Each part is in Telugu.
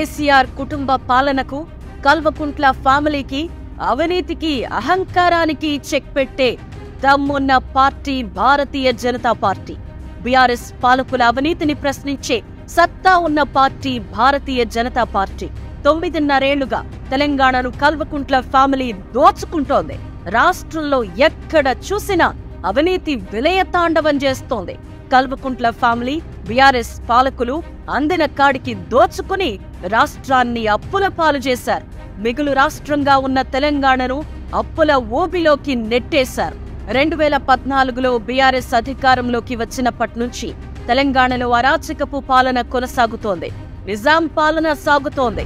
కేసీఆర్ కుటుంబ పాలనకు కల్వకుంట్ల ఫ్యామిలీకి అవినీతికి అహంకారానికి చెక్ పెట్టే దమ్మున్న party Bharatiya Janata party B R S పాలకుల అవినీతిని ప్రశ్నించే సత్తా ఉన్న పార్టీ భారతీయ జనతా పార్టీ తొమ్మిదిన్నరేళ్లుగా తెలంగాణను కల్వకుంట్ల ఫ్యామిలీ దోచుకుంటోంది రాష్ట్రంలో ఎక్కడ చూసినా అవినీతి విలయతాండవం చేస్తోంది కల్వకుంట్ల ఫ్యామిలీ బీఆర్ఎస్ పాలకులు అందిన కాడికి దోచుకుని రాష్ట్రాన్ని అప్పుల పాలు చేశారు మిగులు రాష్ట్రంగా ఉన్న తెలంగాణను అప్పుల ఊబిలోకి నెట్టేశారు రెండు వేల పద్నాలుగులో బీఆర్ఎస్ అధికారంలోకి వచ్చినప్పటి నుంచి తెలంగాణలో అరాచకపు పాలన కొనసాగుతోంది నిజాం పాలన సాగుతోంది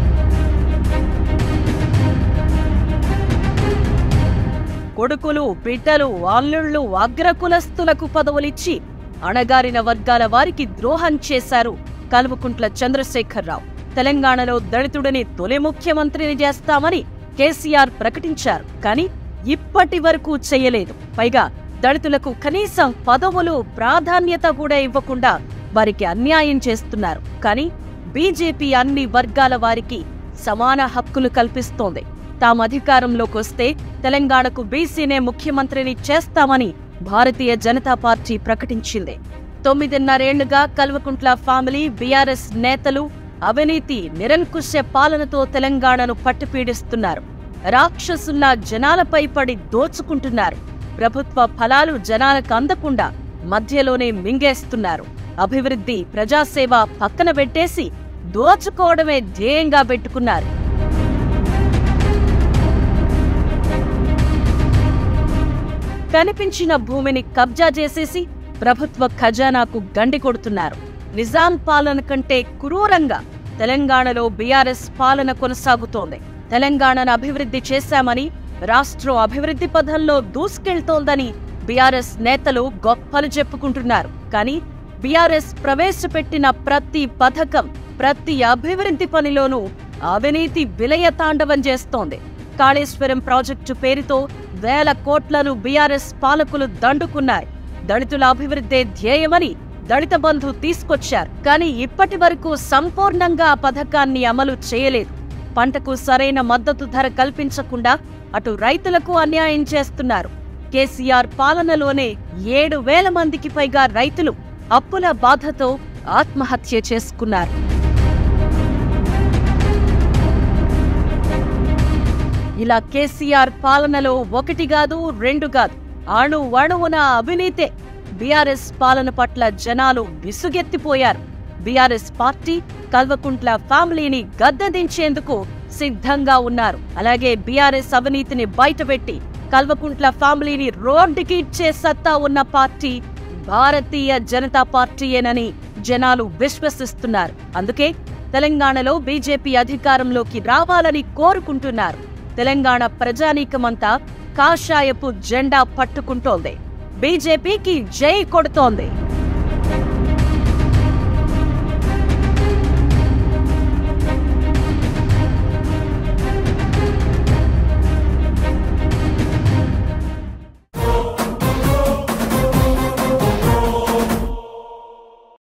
కొడుకులు బిడ్డలు అల్లుళ్ళు అగ్రకులస్తులకు పదవులిచ్చి అణగారిన వర్గాల వారికి ద్రోహం చేశారు కల్వకుంట్ల చంద్రశేఖరరావు తెలంగాణలో దళితుడిని తొలి ముఖ్యమంత్రిని చేస్తామని కేసీఆర్ ప్రకటించారు కానీ ఇప్పటి వరకు చేయలేదు పైగా దళితులకు కనీసం పదవులు ప్రాధాన్యత కూడా ఇవ్వకుండా వారికి అన్యాయం చేస్తున్నారు కానీ బీజేపీ అన్ని వర్గాల వారికి సమాన హక్కులు కల్పిస్తోంది తాము అధికారంలోకి వస్తే తెలంగాణకు బీసీనే ముఖ్యమంత్రిని చేస్తామని భారతీయ జనతా పార్టీ ప్రకటించింది తొమ్మిదిన్నరేళ్లుగా కల్వకుంట్ల ఫ్యామిలీ బీఆర్ఎస్ నేతలు అవినీతి నిరంకుశ పాలనతో తెలంగాణను పట్టుపీడిస్తున్నారు రాక్షసుల్లా జనాలపై పడి దోచుకుంటున్నారు ప్రభుత్వ ఫలాలు జనాలకు అందకుండా మధ్యలోనే మింగేస్తున్నారు అభివృద్ధి ప్రజాసేవ పక్కన పెట్టేసి దోచుకోవడమే ధ్యేయంగా పెట్టుకున్నారు కనిపించిన భూమిని కబ్జా చేసేసి ప్రభుత్వ ఖజానాకు గండి కొడుతున్నారు నిజాం పాలన కంటే క్రూరంగా తెలంగాణలో బీఆర్ఎస్ పాలన కొనసాగుతోంది తెలంగాణను అభివృద్ధి చేశామని రాష్ట్రం అభివృద్ధి పథంలో దూసుకెళ్తోందని బీఆర్ఎస్ నేతలు గొప్పలు చెప్పుకుంటున్నారు కానీ బీఆర్ఎస్ ప్రవేశపెట్టిన ప్రతి పథకం ప్రతి అభివృద్ధి పనిలోనూ అవినీతి విలయతాండవం చేస్తోంది కాళేశ్వరం ప్రాజెక్టు పేరుతో వేల కోట్లను బీఆర్ఎస్ పాలకులు దండుకున్నారు దళితుల అభివృద్ధే ధ్యేయమని దళిత బంధు తీసుకొచ్చారు కానీ ఇప్పటి వరకు సంపూర్ణంగా ఆ పథకాన్ని అమలు చేయలేదు పంటకు సరైన మద్దతు ధర కల్పించకుండా అటు రైతులకు అన్యాయం చేస్తున్నారు కేసీఆర్ పాలనలోనే ఏడు వేల మందికి పైగా రైతులు అప్పుల బాధతో ఆత్మహత్య చేసుకున్నారు ఇలా కేసీఆర్ పాలనలో ఒకటి కాదు రెండు కాదు అణు అణువున అవినీతే బీఆర్ఎస్ పాలన పట్ల జనాలు విసుగెత్తిపోయారు బీఆర్ఎస్ పార్టీ కల్వకుంట్ల ఫ్యామిలీని గద్దెదించేందుకు సిద్ధంగా ఉన్నారు అలాగే బీఆర్ఎస్ అవినీతిని బయటపెట్టి కల్వకుంట్ల ఫ్యామిలీని రోడ్డుకి ఇచ్చే సత్తా ఉన్న పార్టీ భారతీయ జనతా పార్టీయేనని జనాలు విశ్వసిస్తున్నారు అందుకే తెలంగాణలో బీజేపీ అధికారంలోకి రావాలని కోరుకుంటున్నారు తెలంగాణ ప్రజానీకమంతా కాషాయపు జెండా పట్టుకుంటోంది బీజేపీకి జై కొడుతోంది